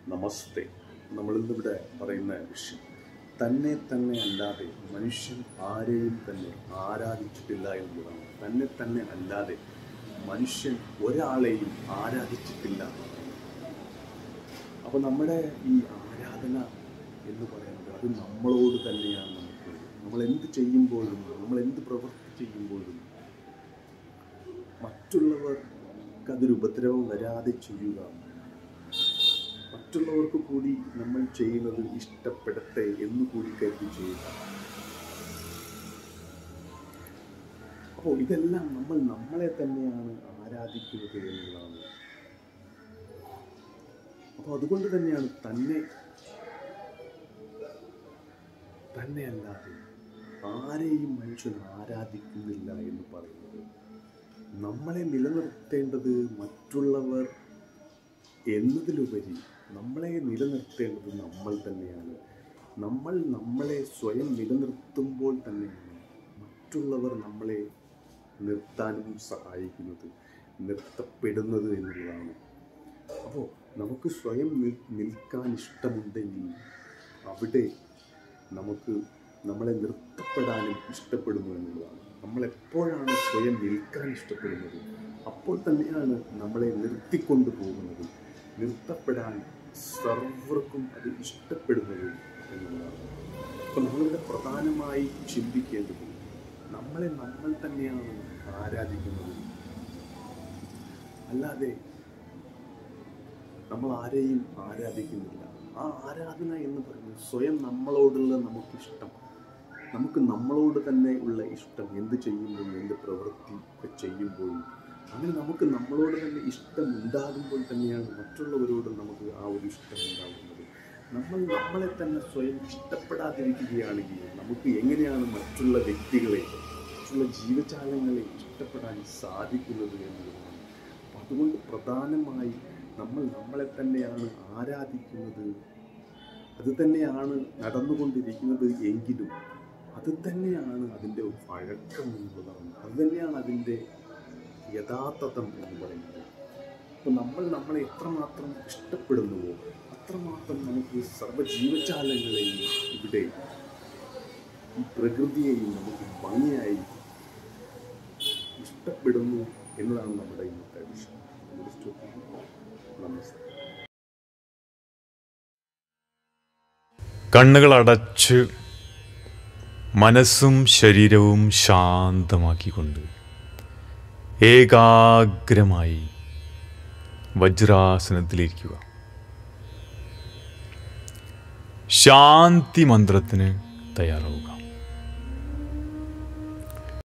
നമസ്തേ നമ്മളിന്നിവിടെ പറയുന്ന വിഷയം തന്നെ തന്നെ അല്ലാതെ മനുഷ്യൻ ആരെയും തന്നെ ആരാധിച്ചിട്ടില്ല എന്നുള്ളതാണ് തന്നെ തന്നെ അല്ലാതെ മനുഷ്യൻ ഒരാളെയും ആരാധിച്ചിട്ടില്ല അപ്പോൾ നമ്മുടെ ഈ ആരാധന എന്ന് പറയുന്നത് അത് നമ്മളോട് തന്നെയാണ് നമുക്ക് നമ്മൾ എന്ത് ചെയ്യുമ്പോഴും നമ്മൾ എന്ത് പ്രവൃത്തി ചെയ്യുമ്പോഴും മറ്റുള്ളവർക്ക് അതൊരു ഉപദ്രവം വരാതെ ചെയ്യുക മറ്റുള്ളവർക്ക് കൂടി നമ്മൾ ചെയ്യുന്നത് ഇഷ്ടപ്പെടട്ടെ എന്ന് കൂടി കരുതി ചെയ്യുക അപ്പോൾ ഇതെല്ലാം നമ്മൾ നമ്മളെ തന്നെയാണ് ആരാധിക്കുന്നത് എന്നുള്ളതാണ് അപ്പോൾ അതുകൊണ്ട് തന്നെയാണ് തന്നെ തന്നെ അല്ലാതെ ആരെയും മനുഷ്യൻ ആരാധിക്കുന്നില്ല എന്ന് പറയുന്നത് നമ്മളെ നിലനിർത്തേണ്ടത് മറ്റുള്ളവർ എന്നതിലുപരി നമ്മളെ നിലനിർത്തേണ്ടത് നമ്മൾ തന്നെയാണ് നമ്മൾ നമ്മളെ സ്വയം നിലനിർത്തുമ്പോൾ തന്നെയാണ് മറ്റുള്ളവർ നമ്മളെ നിർത്താനും സഹായിക്കുന്നത് നിർത്തപ്പെടുന്നത് എന്നുള്ളതാണ് അപ്പോൾ നമുക്ക് സ്വയം നിൽ- നിൽക്കാൻ ഇഷ്ടമുണ്ടെങ്കിൽ അവിടെ നമുക്ക് നമ്മളെ നിർത്തപ്പെടാനും ഇഷ്ടപ്പെടുന്നു എന്നുള്ളതാണ് നമ്മൾ എപ്പോഴാണ് സ്വയം നിൽക്കാൻ ഇഷ്ടപ്പെടുന്നത് അപ്പോൾ തന്നെയാണ് നമ്മളെ നിർത്തിക്കൊണ്ട് പോകുന്നത് നിർത്തപ്പെടാൻ സർവർക്കും അത് ഇഷ്ടപ്പെടുന്നത് എന്നുള്ളതാണ് അപ്പോൾ നമ്മളിവിടെ പ്രധാനമായി ചിന്തിക്കേണ്ടത് നമ്മളെ നമ്മൾ തന്നെയാണ് ആരാധിക്കുന്നത് അല്ലാതെ നമ്മൾ ആരെയും ആരാധിക്കുന്നില്ല ആ ആരാധന എന്ന് പറയുന്നത് സ്വയം നമ്മളോടുള്ള നമുക്കിഷ്ടം നമുക്ക് നമ്മളോട് തന്നെ ഉള്ള ഇഷ്ടം എന്ത് ചെയ്യുമ്പോഴും എന്ത് പ്രവൃത്തി ഒക്കെ ചെയ്യുമ്പോഴും അങ്ങനെ നമുക്ക് നമ്മളോട് തന്നെ ഇഷ്ടം ഉണ്ടാകുമ്പോൾ തന്നെയാണ് മറ്റുള്ളവരോട് നമുക്ക് ആ ഒരു ഇഷ്ടം ഉണ്ടാകുന്നത് നമ്മൾ നമ്മളെ തന്നെ സ്വയം ഇഷ്ടപ്പെടാതിരിക്കുകയാണെങ്കിൽ നമുക്ക് എങ്ങനെയാണ് മറ്റുള്ള വ്യക്തികളെ മറ്റുള്ള ജീവജാലങ്ങളെ ഇഷ്ടപ്പെടാൻ സാധിക്കുന്നത് എന്നുള്ളതാണ് അപ്പം അതുകൊണ്ട് പ്രധാനമായി നമ്മൾ നമ്മളെ തന്നെയാണ് ആരാധിക്കുന്നത് അത് തന്നെയാണ് നടന്നുകൊണ്ടിരിക്കുന്നത് എങ്കിലും അത് തന്നെയാണ് അതിൻ്റെ വഴക്കം എന്നുള്ളതാണ് അത് തന്നെയാണ് അതിൻ്റെ യഥാർത്ഥം എന്ന് പറയുന്നത് അപ്പോൾ നമ്മൾ നമ്മളെ എത്രമാത്രം ഇഷ്ടപ്പെടുന്നുവോ അത്രമാത്രം നമുക്ക് സർവ്വജീവജാലങ്ങളെയും ഇവിടെ ഈ പ്രകൃതിയെയും നമുക്ക് ഭംഗിയായി ഇഷ്ടപ്പെടുന്നു എന്നതാണ് നമ്മുടെ ഇന്നത്തെ വിഷയം നമസ്തേ കണ്ണുകൾ അടച്ച് മനസ്സും ശരീരവും ശാന്തമാക്കിക്കൊണ്ട് ഏകാഗ്രമായി വജ്രാസനത്തിലിരിക്കുക ശാന്തി മന്ത്രത്തിന് തയ്യാറാവുക